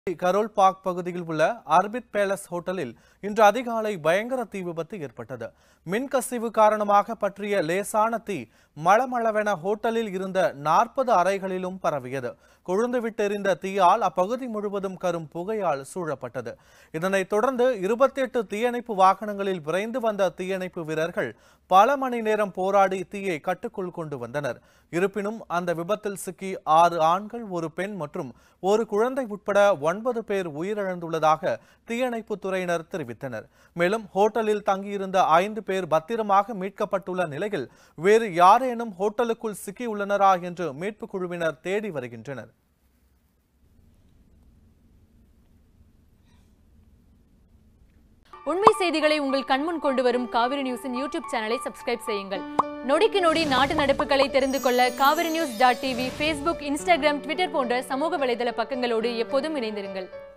Carol park பகுதியில் உள்ள அர்பிட் palace ஹோட்டலில் இன்று அதிகாலை பயங்கர தீ விபத்து ஏற்பட்டது மின்கசிவு காரணமாக பற்றிய லேசான தீ மளமளவென ஹோட்டலில் இருந்த நாற்பது அறைகளிலும் பரவியது கொழுந்துவிட்டு எரிந்த தீயால் அப்பகுதி முழுவதும் கரும் புகையால் சூழப்பட்டது இதனைத் தொடர்ந்து இருபத்தி எட்டு தீயணைப்பு வாகனங்களில் விரைந்து வந்த தீயணைப்பு வீரர்கள் பல மணி நேரம் போராடி தீயை கட்டுக்குள் கொண்டு வந்தனர் இருப்பினும் அந்த விபத்தில் சிக்கி ஆறு ஆண்கள் ஒரு பெண் மற்றும் ஒரு குழந்தை உட்பட ஒன்பது பேர் உயிரிழந்துள்ளதாக தீயணைப்பு துறையினர் தெரிவித்தனர் மேலும் ஹோட்டலில் தங்கியிருந்த ஐந்து பேர் பத்திரமாக மீட்கப்பட்டுள்ள நிலையில் வேறு யாரேனும் ஹோட்டலுக்குள் சிக்கியுள்ளனரா என்று மீட்புக் குழுவினர் தேடி வருகின்றனர் உண்மை செய்திகளை உங்கள் கண்முன் கொண்டு வரும் காவிரி நியூஸின் யூடியூப் சேனலை சப்ஸ்கிரைப் செய்யுங்கள் நொடிக்கு நொடி நாட்டு நடப்புகளை தெரிந்து கொள்ள Kaveri news dot TV Facebook Instagram Twitter போன்ற சமூக வலைதள பக்கங்களோடு எப்போதும் இணைந்திருங்கள்